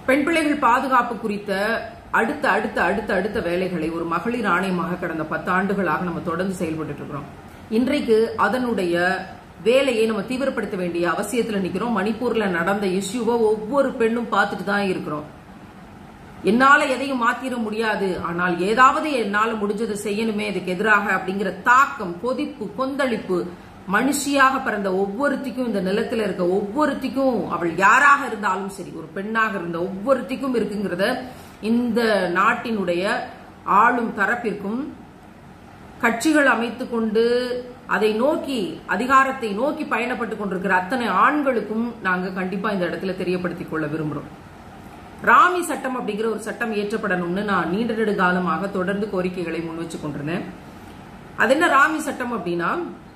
பெண் பிள்ளைகள் பாதுகாப்பு குறித்த அடுத்த அடுத்த அடுத்த அடுத்த வேலைகளை ஒரு மகளிர் ஆணையமாக கடந்த பத்து ஆண்டுகளாக நம்ம தொடர்ந்து செயல்பட்டு இருக்கிறோம் இன்றைக்கு அதனுடைய வேலையை நம்ம தீவிரப்படுத்த வேண்டிய அவசியத்துல நிக்கிறோம் மணிப்பூர்ல நடந்த இஷ்யூவை ஒவ்வொரு பெண்ணும் பார்த்துட்டு தான் இருக்கிறோம் என்னால எதையும் மாத்திர முடியாது ஆனால் ஏதாவது என்னால முடிஞ்சதை செய்யணுமே இதுக்கு எதிராக அப்படிங்கிற தாக்கம் கொதிப்பு கொந்தளிப்பு மனுஷியாக பிறந்த ஒவ்வொருத்திக்கும் இந்த நிலத்துல இருக்க ஒவ்வொருத்திக்கும் அவள் யாராக இருந்தாலும் சரி ஒரு பெண்ணாக இருந்த ஒவ்வொருத்திக்கும் இருக்குங்கிறத இந்த நாட்டினுடைய ஆளும் தரப்பிற்கும் கட்சிகள் அமைத்துக் கொண்டு அதை நோக்கி அதிகாரத்தை நோக்கி பயணப்பட்டு கொண்டிருக்கிற அத்தனை ஆண்களுக்கும் நாங்க கண்டிப்பா இந்த இடத்துல தெரியப்படுத்திக் கொள்ள விரும்புறோம் ராமி சட்டம் அப்படிங்கிற ஒரு சட்டம் இயற்றப்படணும்னு நான் நீண்ட நெடுகாலமாக தொடர்ந்து கோரிக்கைகளை முன் வச்சு கொண்டிருந்தேன் அது என்ன ராமி சட்டம் அப்படின்னா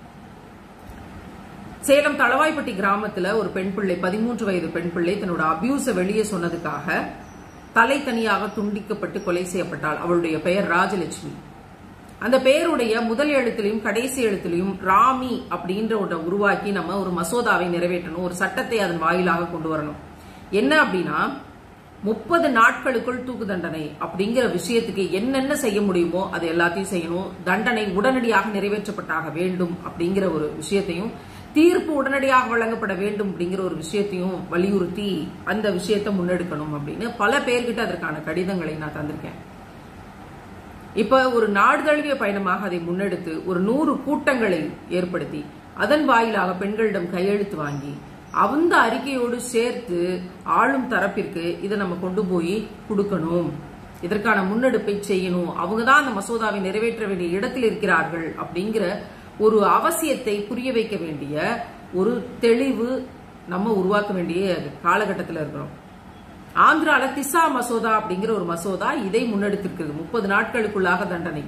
சேலம் தளவாய்ப்பட்டி கிராமத்துல ஒரு பெண் பிள்ளை பதிமூன்று வயது பெண் பிள்ளை தன்னோட அபியூஸ வெளியே சொன்னதுக்காக தலை தனியாக துண்டிக்கப்பட்டு கொலை செய்யப்பட்டாள் அவளுடைய பெயர் ராஜலட்சுமி அந்த பெயருடைய முதல் எழுத்திலையும் கடைசி எழுத்திலையும் ராமி அப்படின்ற ஒன்றை உருவாக்கி நம்ம ஒரு மசோதாவை நிறைவேற்றணும் ஒரு சட்டத்தை அதன் வாயிலாக கொண்டு வரணும் என்ன அப்படின்னா முப்பது நாட்களுக்குள் தூக்கு தண்டனை அப்படிங்கிற விஷயத்துக்கு என்னென்ன செய்ய முடியுமோ அது எல்லாத்தையும் செய்யணும் தண்டனை உடனடியாக நிறைவேற்றப்பட்டாக வேண்டும் அப்படிங்கிற ஒரு விஷயத்தையும் தீர்ப்பு உடனடியாக வழங்கப்பட வேண்டும் அப்படிங்கிற ஒரு விஷயத்தையும் வலியுறுத்தி அந்த விஷயத்தை முன்னெடுக்கணும் அப்படின்னு பல பேர்கிட்ட அதற்கான கடிதங்களை நான் தந்திருக்கேன் இப்ப ஒரு நாடு தழுவிய பயணமாக அதை முன்னெடுத்து ஒரு நூறு கூட்டங்களை ஏற்படுத்தி அதன் வாயிலாக பெண்களிடம் கையெழுத்து வாங்கி அந்த அறிக்கையோடு சேர்த்து ஆளும் தரப்பிற்கு இதை நம்ம கொண்டு போய் கொடுக்கணும் இதற்கான முன்னெடுப்பை செய்யணும் அவங்க தான் அந்த மசோதாவை நிறைவேற்ற வேண்டிய இடத்தில் இருக்கிறார்கள் அப்படிங்கிற ஒரு அவசியத்தை புரிய வைக்க வேண்டிய ஒரு தெளிவு நம்ம உருவாக்க வேண்டிய காலகட்டத்தில் இருக்கிறோம் ஆந்திரால திசா மசோதா அப்படிங்கிற ஒரு மசோதா இதை முன்னெடுத்திருக்கிறது முப்பது நாட்களுக்குள்ளாக தண்டனை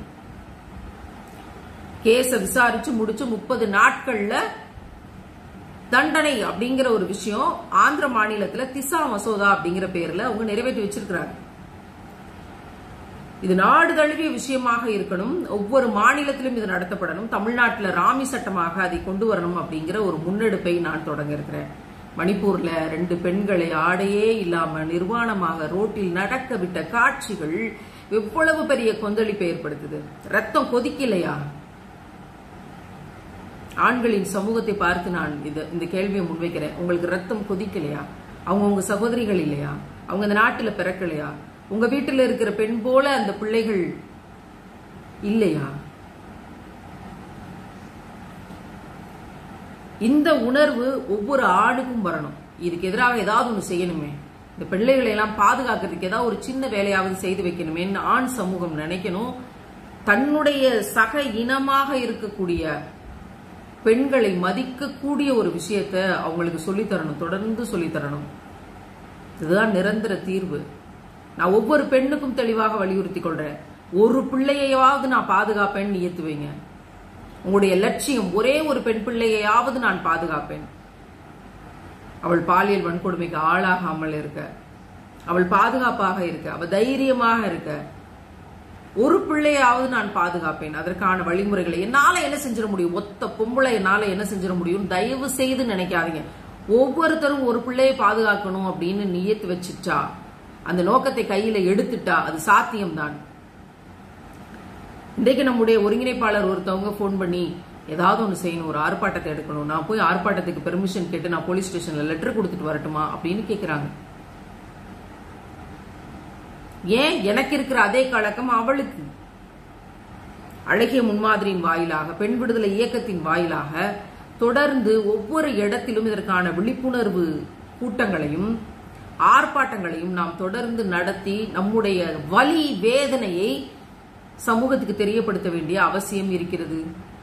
கேஸ விசாரிச்சு முடிச்சு முப்பது நாட்கள்ல தண்டனை அப்படிங்கிற ஒரு விஷயம் ஆந்திர மாநிலத்துல திசா மசோதா அப்படிங்கிற பேர்ல அவங்க நிறைவேற்றி வச்சிருக்கிறாங்க இது நாடு தழுவிய விஷயமாக இருக்கணும் ஒவ்வொரு மாநிலத்திலும் இது நடத்தப்படணும் தமிழ்நாட்டில் ராமி சட்டமாக அதை கொண்டு வரணும் அப்படிங்கிற ஒரு முன்னெடுப்பை நான் தொடங்க இருக்கிறேன் மணிப்பூர்ல ரெண்டு பெண்களை ஆடையே இல்லாம நிர்வாணமாக ரோட்டில் நடக்க விட்ட காட்சிகள் எவ்வளவு பெரிய கொந்தளிப்பை ஏற்படுத்துது ரத்தம் கொதிக்கலையா ஆண்களின் சமூகத்தை பார்த்து நான் இது இந்த கேள்வியை முன்வைக்கிறேன் உங்களுக்கு ரத்தம் கொதிக்கலையா அவங்க உங்க சகோதரிகள் இல்லையா அவங்க இந்த நாட்டுல பிறக்கலையா உங்க வீட்டுல இருக்கிற பெண் போல அந்த பிள்ளைகள் இல்லையா இந்த உணர்வு ஒவ்வொரு ஆணுக்கும் வரணும் இதுக்கு எதிராக ஏதாவது ஒன்று செய்யணுமே இந்த பிள்ளைகளை எல்லாம் பாதுகாக்கிறதுக்கு ஏதாவது ஒரு சின்ன வேலையாவது செய்து வைக்கணுமேன்னு ஆண் சமூகம் நினைக்கணும் தன்னுடைய சக இனமாக இருக்கக்கூடிய பெண்களை மதிக்கக்கூடிய ஒரு விஷயத்த அவங்களுக்கு சொல்லித்தரணும் தொடர்ந்து சொல்லித்தரணும் இதுதான் நிரந்தர தீர்வு நான் ஒவ்வொரு பெண்ணுக்கும் தெளிவாக வலியுறுத்தி கொள்றேன் ஒரு பிள்ளையாவது நான் பாதுகாப்பேன்னு நியத்து வைங்க உங்களுடைய லட்சியம் ஒரே ஒரு பெண் பிள்ளையாவது நான் பாதுகாப்பேன் அவள் பாலியல் வன்கொடுமைக்கு ஆளாகாமல் இருக்க அவள் பாதுகாப்பாக இருக்க அவள் தைரியமாக இருக்க ஒரு பிள்ளையாவது நான் பாதுகாப்பேன் அதற்கான வழிமுறைகளை என்னால என்ன செஞ்சிட முடியும் ஒத்த பொம்பளை என்னால என்ன செஞ்சிட முடியும் தயவு செய்து நினைக்காதீங்க ஒவ்வொருத்தரும் ஒரு பிள்ளையை பாதுகாக்கணும் அப்படின்னு நியத்து வச்சுட்டா அந்த நோக்கத்தை கையில எடுத்துட்டா அது சாத்தியம்தான் இன்றைக்கு நம்முடைய ஒருங்கிணைப்பாளர் ஒருத்தவங்க ஃபோன் பண்ணி ஏதாவது ஒன்று செய்யணும் ஒரு ஆர்ப்பாட்டத்தை எடுக்கணும் நான் போய் ஆர்ப்பாட்டத்துக்கு பெர்மிஷன் கேட்டு நான் போலீஸ் ஸ்டேஷன்ல லெட்டர் கொடுத்துட்டு வரட்டுமா அப்படின்னு கேட்கிறாங்க ஏன் எனக்கு இருக்கிற அதே கலக்கம் அவளுக்கு அழகிய முன்மாதிரியின் வாயிலாக பெண் விடுதலை இயக்கத்தின் வாயிலாக தொடர்ந்து ஒவ்வொரு இடத்திலும் இதற்கான விழிப்புணர்வு கூட்டங்களையும் ஆர்ப்பாட்டங்களையும் நாம் தொடர்ந்து நடத்தி நம்முடைய வலி வேதனையை சமூகத்துக்கு தெரியப்படுத்த வேண்டிய அவசியம் இருக்கிறது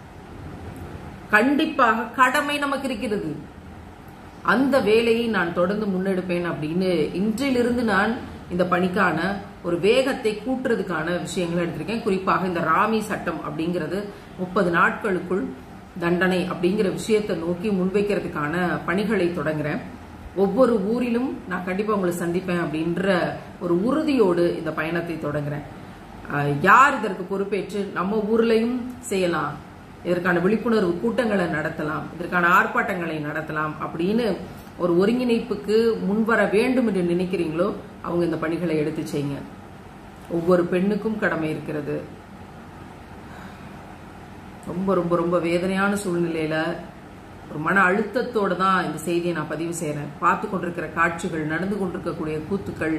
கண்டிப்பாக கடமை நமக்கு இருக்கிறது அந்த வேலையை நான் தொடர்ந்து முன்னெடுப்பேன் அப்படின்னு இன்றிலிருந்து நான் இந்த பணிக்கான ஒரு வேகத்தை கூட்டுறதுக்கான விஷயங்களை எடுத்திருக்கேன் குறிப்பாக இந்த ராமி சட்டம் அப்படிங்கிறது முப்பது நாட்களுக்குள் தண்டனை அப்படிங்கிற விஷயத்தை நோக்கி முன்வைக்கிறதுக்கான பணிகளை தொடங்குறேன் ஒவ்வொரு ஊரிலும் நான் கண்டிப்பா உங்களை சந்திப்பேன் அப்படின்ற ஒரு உறுதியோடு இந்த பயணத்தை தொடங்குறேன் அஹ், யார் இதற்கு பொறுப்பேற்று நம்ம ஊர்லயும் செய்யலாம் இதற்கான விழிப்புணர்வு கூட்டங்களை நடத்தலாம் இதற்கான ஆர்ப்பாட்டங்களை நடத்தலாம் அப்படின்னு ஒரு ஒருங்கிணைப்புக்கு முன்வர வேண்டும் என்று நினைக்கிறீங்களோ அவங்க இந்த பணிகளை எடுத்து செய்யுங்க ஒவ்வொரு பெண்ணுக்கும் கடமை இருக்கிறது ரொம்ப ரொம்ப ரொம்ப வேதனையான சூழ்நிலையில ஒரு மன அழுத்தத்தோட தான் இந்த செய்தியை நான் பதிவு செய்யறேன் பார்த்து கொண்டிருக்கிற காட்சிகள் நடந்து கொண்டிருக்கக்கூடிய கூத்துக்கள்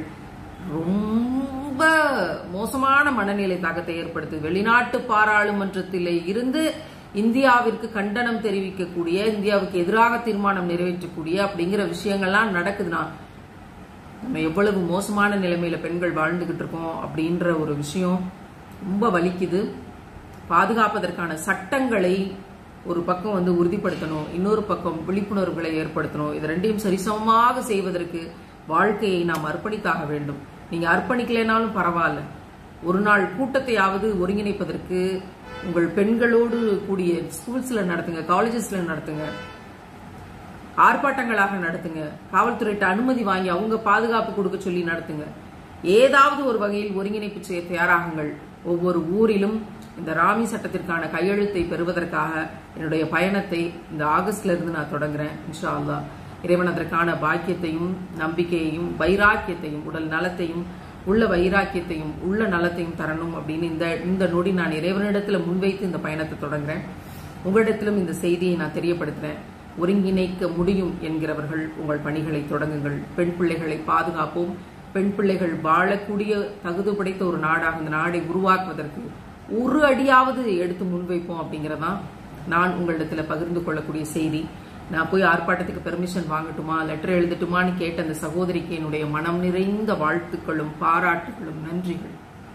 ரொம்ப மோசமான மனநிலை தாக்கத்தை ஏற்படுத்து வெளிநாட்டு பாராளுமன்றத்திலே இருந்து இந்தியாவிற்கு கண்டனம் தெரிவிக்கக்கூடிய இந்தியாவுக்கு எதிராக தீர்மானம் நிறைவேற்றக்கூடிய அப்படிங்கிற விஷயங்கள்லாம் நடக்குதுன்னா நம்ம எவ்வளவு மோசமான நிலைமையில பெண்கள் வாழ்ந்துகிட்டு இருக்கோம் அப்படின்ற ஒரு விஷயம் ரொம்ப வலிக்குது பாதுகாப்பதற்கான சட்டங்களை ஒரு பக்கம் வந்து உறுதிப்படுத்தணும் இன்னொரு பக்கம் விழிப்புணர்வுகளை ஏற்படுத்தணும் இது ரெண்டையும் சரிசமமாக செய்வதற்கு வாழ்க்கையை நாம் அர்ப்பணித்தாக வேண்டும் நீங்க அர்ப்பணிக்கலைனாலும் பரவாயில்ல ஒரு நாள் கூட்டத்தையாவது ஒருங்கிணைப்பதற்கு உங்கள் பெண்களோடு கூடிய ஸ்கூல்ஸ்ல நடத்துங்க காலேஜஸ்ல நடத்துங்க ஆர்ப்பாட்டங்களாக நடத்துங்க காவல்துறையிட்ட அனுமதி வாங்கி அவங்க பாதுகாப்பு கொடுக்க சொல்லி நடத்துங்க ஏதாவது ஒரு வகையில் ஒருங்கிணைப்பு செய்ய தயாராகுங்கள் ஒவ்வொரு ஊரிலும் இந்த ராமி சட்டத்திற்கான கையெழுத்தை பெறுவதற்காக என்னுடைய பயணத்தை இந்த ஆகஸ்ட்ல இருந்து நான் தொடங்குறேன் இன்ஷா அல்லாஹ் இறைவன் அதற்கான பாக்கியத்தையும் நம்பிக்கையையும் வைராக்கியத்தையும் உடல் நலத்தையும் உள்ள வைராக்கியத்தையும் உள்ள நலத்தையும் தரணும் அப்படின்னு இந்த இந்த நொடி நான் இறைவனிடத்துல முன்வைத்து இந்த பயணத்தை தொடங்குறேன் உங்களிடத்திலும் இந்த செய்தியை நான் தெரியப்படுத்துறேன் ஒருங்கிணைக்க முடியும் என்கிறவர்கள் உங்கள் பணிகளை தொடங்குங்கள் பெண் பிள்ளைகளை பாதுகாப்போம் பெண் பிள்ளைகள் வாழக்கூடிய தகுதி படைத்த ஒரு நாடாக இந்த நாடை உருவாக்குவதற்கு ஒரு அடியாவது எடுத்து முன்வைப்போம் அப்படிங்கறதான் நான் உங்களிடத்துல பகிர்ந்து கொள்ளக்கூடிய செய்தி நான் போய் ஆர்ப்பாட்டத்துக்கு பெர்மிஷன் வாங்கட்டுமா லெட்டர் எழுதட்டுமான்னு கேட்ட அந்த சகோதரிக்கு என்னுடைய மனம் நிறைந்த வாழ்த்துக்களும் பாராட்டுகளும் நன்றிகள்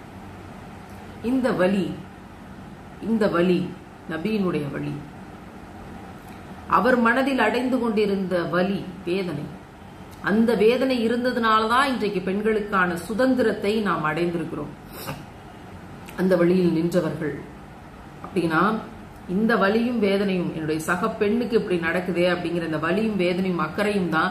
இந்த வலி இந்த வலி நபியினுடைய வழி அவர் மனதில் அடைந்து கொண்டிருந்த வலி வேதனை அந்த வேதனை இருந்ததுனாலதான் இன்றைக்கு பெண்களுக்கான சுதந்திரத்தை நாம் அடைந்திருக்கிறோம் அந்த வழியில் நின்றவர்கள் அப்படின்னா இந்த வலியும் வேதனையும் என்னுடைய சக பெண்ணுக்கு இப்படி நடக்குதே அப்படிங்கிற இந்த வலியும் வேதனையும் அக்கறையும் தான்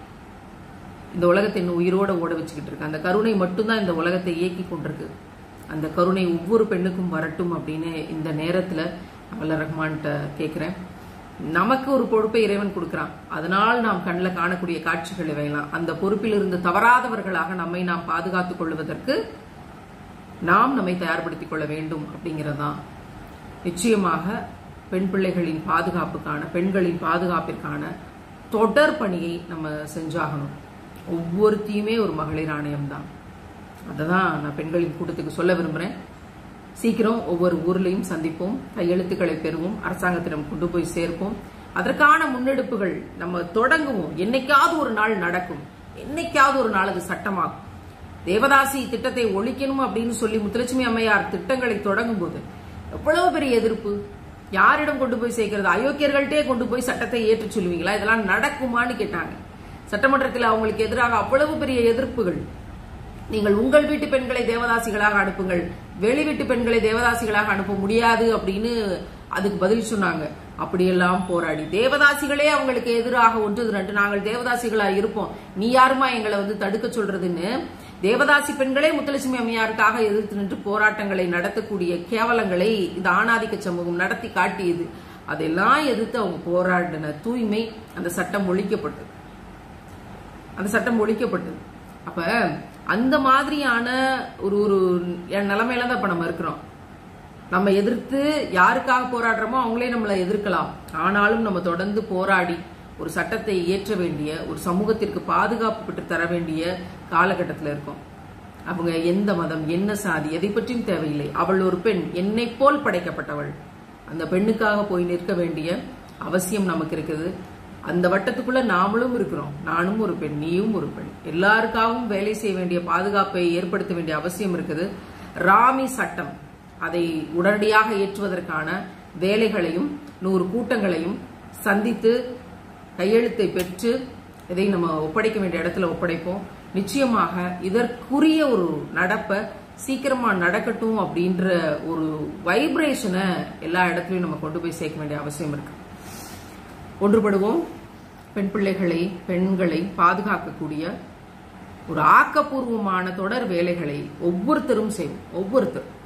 இந்த உலகத்தை இன்னும் உயிரோட ஓட வச்சுக்கிட்டு இருக்கு அந்த கருணை மட்டும்தான் இந்த உலகத்தை இயக்கி கொண்டிருக்கு அந்த கருணை ஒவ்வொரு பெண்ணுக்கும் வரட்டும் அப்படின்னு இந்த நேரத்துல வல்ல ரஹ்மான்கிட்ட கேட்கிறேன் நமக்கு ஒரு பொறுப்பை இறைவன் கொடுக்கிறான் அதனால் நாம் கண்ணில் காணக்கூடிய காட்சிகள் இவையெல்லாம் அந்த பொறுப்பில் இருந்து தவறாதவர்களாக நம்மை நாம் பாதுகாத்துக் கொள்வதற்கு நாம் நம்மை தயார்படுத்திக் கொள்ள வேண்டும் அப்படிங்கறதுதான் நிச்சயமாக பெண் பிள்ளைகளின் பாதுகாப்புக்கான பெண்களின் பாதுகாப்பிற்கான தொடர் பணியை நம்ம செஞ்சாகணும் ஒவ்வொருத்தையுமே ஒரு மகளிர் ஆணையம் தான் அதை தான் நான் பெண்களின் கூட்டத்துக்கு சொல்ல விரும்புறேன் சீக்கிரம் ஒவ்வொரு ஊர்லையும் சந்திப்போம் கையெழுத்துக்களை பெறுவோம் அரசாங்கத்திடம் கொண்டு போய் சேர்ப்போம் அதற்கான முன்னெடுப்புகள் நம்ம தொடங்குவோம் என்னைக்காவது ஒரு நாள் நடக்கும் என்னைக்காவது ஒரு நாள் அது சட்டமாகும் தேவதாசி திட்டத்தை ஒழிக்கணும் அப்படின்னு சொல்லி முத்துலட்சுமி அம்மையார் திட்டங்களை தொடங்கும் போது எவ்வளவு பெரிய எதிர்ப்பு யாரிடம் கொண்டு போய் சேர்க்கிறது அயோக்கியர்கள்ட்டே கொண்டு போய் சட்டத்தை ஏற்று சொல்லுவீங்களா இதெல்லாம் நடக்குமான்னு கேட்டாங்க சட்டமன்றத்தில் அவங்களுக்கு எதிராக அவ்வளவு பெரிய எதிர்ப்புகள் நீங்கள் உங்கள் வீட்டு பெண்களை தேவதாசிகளாக அனுப்புங்கள் வெளி வீட்டு பெண்களை தேவதாசிகளாக அனுப்ப முடியாது அப்படின்னு அதுக்கு பதில் சொன்னாங்க அப்படியெல்லாம் போராடி தேவதாசிகளே அவங்களுக்கு எதிராக ஒன்று ரெண்டு நாங்கள் தேவதாசிகளா இருப்போம் நீ யாருமா எங்களை வந்து தடுக்க சொல்றதுன்னு தேவதாசி பெண்களே முத்துலட்சுமி அம்மையாருக்காக எதிர்த்து நின்று போராட்டங்களை நடத்தக்கூடிய கேவலங்களை இந்த ஆணாதிக்க சமூகம் நடத்தி காட்டியது அதெல்லாம் எதிர்த்து அவங்க போராடின தூய்மை அந்த சட்டம் ஒழிக்கப்பட்டது அந்த சட்டம் ஒழிக்கப்பட்டது அப்ப அந்த மாதிரியான ஒரு ஒரு நிலைமையில தான் இப்ப நம்ம இருக்கிறோம் நம்ம எதிர்த்து யாருக்காக போராடுறோமோ அவங்களே நம்மளை எதிர்க்கலாம் ஆனாலும் நம்ம தொடர்ந்து போராடி ஒரு சட்டத்தை இயற்ற வேண்டிய ஒரு சமூகத்திற்கு பாதுகாப்பு பெற்று தர வேண்டிய காலகட்டத்தில் இருக்கோம் அவங்க எந்த மதம் என்ன சாதி எதை பற்றியும் தேவையில்லை அவள் ஒரு பெண் என்னை போல் படைக்கப்பட்டவள் அந்த பெண்ணுக்காக போய் நிற்க வேண்டிய அவசியம் நமக்கு இருக்குது அந்த வட்டத்துக்குள்ள நாமளும் இருக்கிறோம் நானும் ஒரு பெண் நீயும் ஒரு பெண் எல்லாருக்காகவும் வேலை செய்ய வேண்டிய பாதுகாப்பை ஏற்படுத்த வேண்டிய அவசியம் இருக்குது ராமி சட்டம் அதை உடனடியாக ஏற்றுவதற்கான வேலைகளையும் நூறு கூட்டங்களையும் சந்தித்து கையெழுத்தை பெற்று இதை நம்ம ஒப்படைக்க வேண்டிய இடத்துல ஒப்படைப்போம் நிச்சயமாக இதற்குரிய ஒரு நடப்பை சீக்கிரமா நடக்கட்டும் அப்படின்ற ஒரு வைப்ரேஷனை எல்லா இடத்துலயும் நம்ம கொண்டு போய் சேர்க்க வேண்டிய அவசியம் இருக்கு ஒன்றுபடுவோம் பெண் பிள்ளைகளை பெண்களை பாதுகாக்கக்கூடிய ஒரு ஆக்கப்பூர்வமான தொடர் வேலைகளை ஒவ்வொருத்தரும் செய்வோம் ஒவ்வொருத்தரும்